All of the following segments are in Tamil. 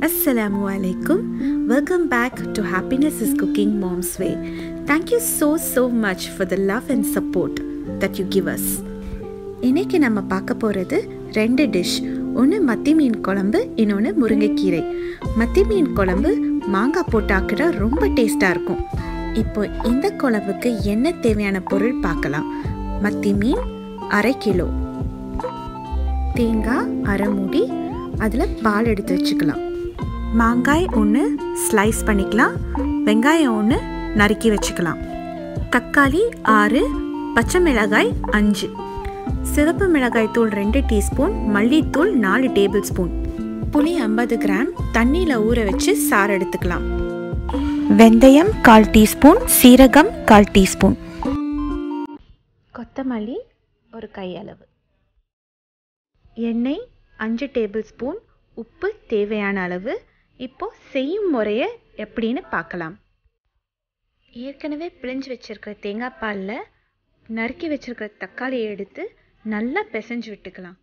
Assalamu alaikum. Welcome back to Happiness is Cooking Mom's Way. Thank you so so much for the love and support that you give us. இன்னைக்கு நம்ம பார்க்க போகிறது ரெண்டு டிஷ் ஒன்று மத்தி மீன் குழம்பு இன்னொன்று முருங்கைக்கீரை மத்தி மீன் குழம்பு மாங்காய் போட்டு ஆக்கினா ரொம்ப டேஸ்ட்டாக இருக்கும் இப்போ இந்த குழம்புக்கு என்ன தேவையான பொருள் பார்க்கலாம் மத்தி மீன் அரை கிலோ தேங்காய் அரை மூடி அதில் பால் எடுத்து வச்சுக்கலாம் மாங்காய் ஒன்று ஸ்லைஸ் பண்ணிக்கலாம் வெங்காயம் ஒன்று நறுக்கி வச்சுக்கலாம் தக்காளி ஆறு பச்சை மிளகாய் அஞ்சு சிவப்பு மிளகாய் தூள் ரெண்டு டீஸ்பூன் மல்லித்தூள் நாலு டேபிள் ஸ்பூன் புளி ஐம்பது கிராம் தண்ணியில் ஊற வச்சு சாறு எடுத்துக்கலாம் வெந்தயம் கால் டீஸ்பூன் சீரகம் கால் டீஸ்பூன் கொத்தமல்லி ஒரு கையளவு எண்ணெய் அஞ்சு டேபிள் ஸ்பூன் உப்பு தேவையான அளவு இப்போ செய்யும் முறையை எப்படின்னு பார்க்கலாம் ஏற்கனவே பிழிஞ்சு வச்சிருக்கிற தேங்காய் பாலில் நறுக்கி வச்சிருக்கிற தக்காளியை எடுத்து நல்லா பிசைஞ்சு விட்டுக்கலாம்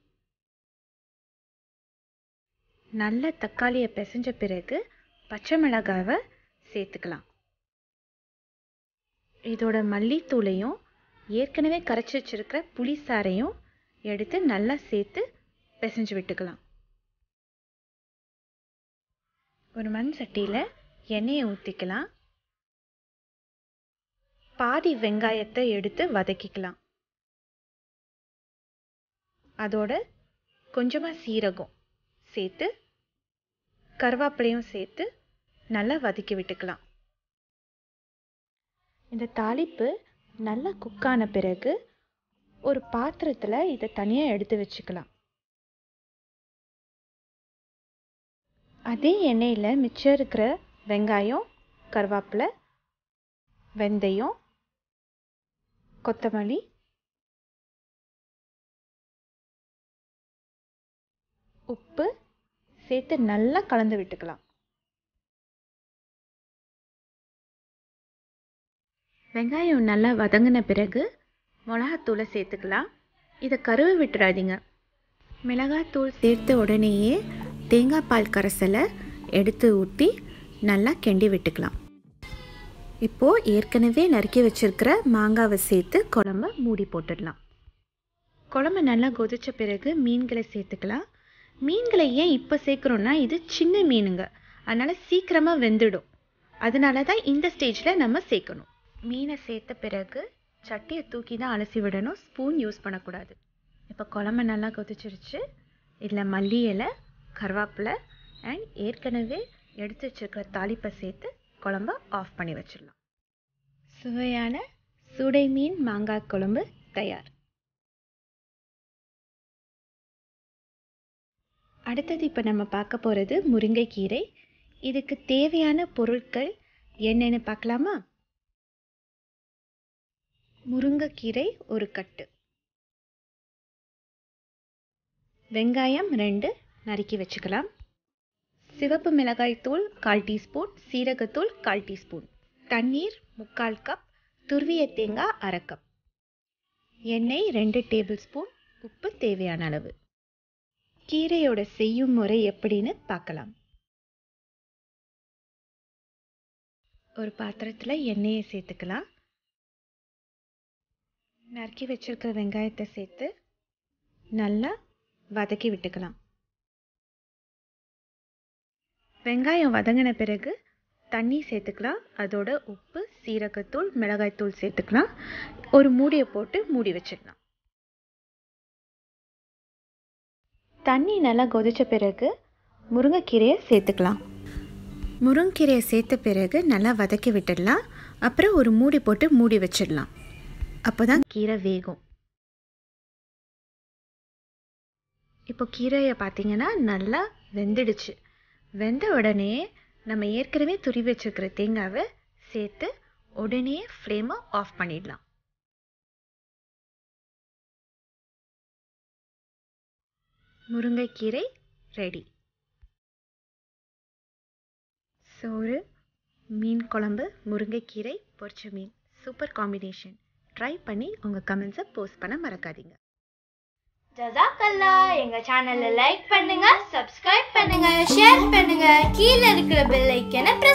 நல்ல தக்காளியை பிசைஞ்ச பிறகு பச்சை மிளகாவை சேர்த்துக்கலாம் இதோட மல்லித்தூளையும் ஏற்கனவே கரைச்சி வச்சிருக்கிற புளி சாறையும் எடுத்து நல்லா சேர்த்து பிசைஞ்சு விட்டுக்கலாம் ஒரு மண் சட்டியில் எண்ணெயை ஊற்றிக்கலாம் பாதி வெங்காயத்தை எடுத்து வதக்கிக்கலாம் அதோட கொஞ்சமாக சீரகம் சேர்த்து கருவேப்பிலையும் சேர்த்து நல்லா வதக்கி விட்டுக்கலாம் இந்த தாளிப்பு நல்லா குக்கான பிறகு ஒரு பாத்திரத்தில் இதை தனியாக எடுத்து வச்சுக்கலாம் அதே எண்ணெயில் மிச்சம் இருக்கிற வெங்காயம் கருவேப்பிலை வெந்தயம் கொத்தமல்லி உப்பு சேர்த்து நல்லா கலந்து விட்டுக்கலாம் வெங்காயம் நல்லா வதங்கின பிறகு மிளகாத்தூளை சேர்த்துக்கலாம் இதை கருவை விட்டுறாதீங்க மிளகாத்தூள் சேர்த்த உடனேயே தேங்காய் பால் கரைசலை எடுத்து ஊற்றி நல்லா கிண்டி விட்டுக்கலாம் இப்போது ஏற்கனவே நறுக்கி வச்சுருக்கிற மாங்காவை சேர்த்து குழம்ப மூடி போட்டுடலாம் குழம்பு நல்லா கொதிச்ச பிறகு மீன்களை சேர்த்துக்கலாம் மீன்களை ஏன் இப்போ சேர்க்குறோன்னா இது சின்ன மீனுங்க அதனால் சீக்கிரமாக வெந்துடும் அதனால தான் இந்த ஸ்டேஜில் நம்ம சேர்க்கணும் மீனை சேர்த்த பிறகு சட்டியை தூக்கி தான் அலசி விடணும் ஸ்பூன் யூஸ் பண்ணக்கூடாது இப்போ குழம்பு நல்லா கொதிச்சிருச்சு இதில் மல்லி இலை கருவேப்பிலை அண்ட் ஏற்கனவே எடுத்து வச்சுருக்கிற தாளிப்பை சேர்த்து குழம்ப ஆஃப் பண்ணி வச்சிடலாம் சுவையான சுடை மீன் மாங்காய் குழம்பு தயார் அடுத்தது இப்போ நம்ம பார்க்க போகிறது முருங்கைக்கீரை இதுக்கு தேவையான பொருட்கள் என்னென்னு பார்க்கலாமா முருங்கைக்கீரை ஒரு கட்டு வெங்காயம் ரெண்டு நறுக்கி வச்சுக்கலாம் சிவப்பு மிளகாய் தூள் கால் டீஸ்பூன் சீரகத்தூள் கால் டீஸ்பூன் தண்ணீர் முக்கால் கப் துருவிய தேங்காய் அரை கப் எண்ணெய் ரெண்டு டேபிள் ஸ்பூன் உப்பு தேவையான அளவு கீரையோட செய்யும் முறை எப்படின்னு பார்க்கலாம் ஒரு பாத்திரத்தில் எண்ணெயை சேர்த்துக்கலாம் நறுக்கி வச்சிருக்கிற வெங்காயத்தை சேர்த்து நல்லா வதக்கி விட்டுக்கலாம் வெங்காயம் வதங்கின பிறகு தண்ணி சேர்த்துக்கலாம் அதோட உப்பு சீரகத்தூள் மிளகாய்த்தூள் சேர்த்துக்கலாம் ஒரு மூடியை போட்டு மூடி வச்சிடலாம் தண்ணி நல்லா கொதிச்ச பிறகு முருங்கைக்கீரையை சேர்த்துக்கலாம் முருங்கைக்கீரையை சேர்த்த பிறகு நல்லா வதக்கி விட்டுடலாம் அப்புறம் ஒரு மூடி போட்டு மூடி வச்சிடலாம் அப்போ தான் கீரை வேகும் இப்போ கீரையை பார்த்தீங்கன்னா நல்லா வெந்துடுச்சு வெந்த உடனே நம்ம ஏற்கனவே துருவி வச்சிருக்கிற தேங்காவை சேர்த்து உடனே ஃப்ளேமை ஆஃப் பண்ணிடலாம் முருங்கைக்கீரை ரெடி சோறு மீன் குழம்பு முருங்கைக்கீரை பொரிச்ச மீன் சூப்பர் காம்பினேஷன் ட்ரை பண்ணி உங்கள் கமெண்ட்ஸை போஸ்ட் பண்ண மறக்காதீங்க ஜசாக்கல்லா எங்க சேனலை லைக் பண்ணுங்க சப்ஸ்கிரைப் பண்ணுங்க ஷேர் பண்ணுங்க கீழே இருக்கிற பெல் ஐக்கனை பிரஸ்